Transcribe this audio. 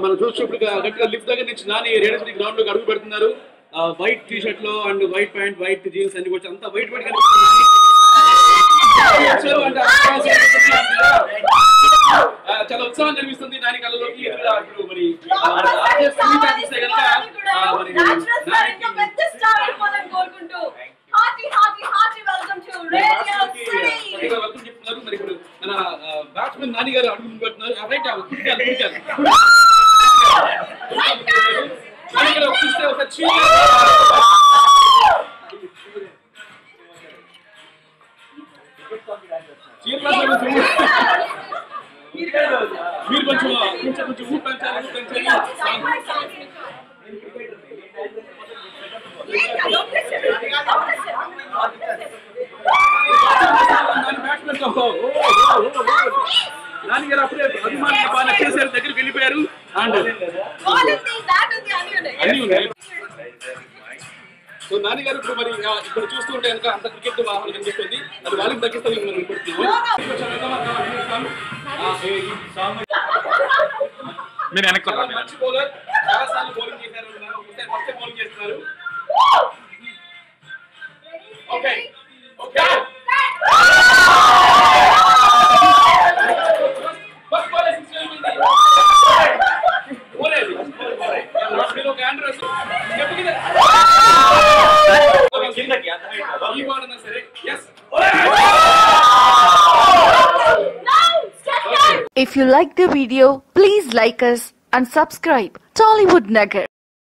మనం చూసినప్పుడు గట్టిగా లిఫ్ట్ దగ్గర నుంచి నాని రేణుశ్రీ గ్రౌండ్ లో అడుగు పెడుతున్నారు వైట్ టీ షర్ట్ లో and white pant white jeans అన్ని కూడా అంతా వైట్ వైట్ కనిపిస్తుంది నాని. వచ్చారు అంటే ఆ, చాలా ఉత్సాహం కనిపిస్తుంది నాని కళ్ళలోకి ఎదురుగా ఇప్పుడు మరి ఆ, ఆర్ఎస్ సునీత చూస్తే కనుక ఆ, మరి నానికి చక్కగా welcome చెప్తున్నారు మరి ఇప్పుడు మన బ్యాట్స్మెన్ నాని గారు అడుగు ముందు పెడుతున్నారు ఆ, రైట్ ఆ, కుడికాలు, కుడికాలు. నాని గారు చూస్తే ఒక చిన్న చీరలాగా చూడండి. మీరు కొంచెం కొంచెం కొంచెం ఊపు పెంచాలి ఊపు పెంచాలి నాని బ్యాట్స్మెన్ తో, ఓ, ఓ, ఓ, ఓ, ఓ. నాని గారు అప్పుడే అభిమానులు బాగా చేశారు దగ్గరికి వెళ్ళిపోయారు అండ్ అన్ని ఉన్నాయి సో నాని గారు ఇప్పుడు మరి ఆ, ఇక్కడ చూస్తుంటే కనుక అంత క్రికెట్ వాహనం కనిపిస్తుంది అది వాళ్ళకి తగ్గిస్తుంది మనం అనుకుంటున్నాము ఆ, ఏ, ఈ సాంగ్ మీరు వెనక్కి చాలా రండి. మంచి బౌలర్ చాలా సార్లు బౌలింగ్ చేశారు అన్నారు. ఒకసారి ఫస్ట్ బౌలింగ్ చేస్తున్నారు okay okay first ball six వెళ్ళింది ఓలేదు మీరు ఒక ఆండ్రాయిడ్ చెప్పు కదా కిందకి అంత height కాదు. ఈ బాల్ అన్నా సరే yes If you like the video, please like us and subscribe. Tollywood Nagar.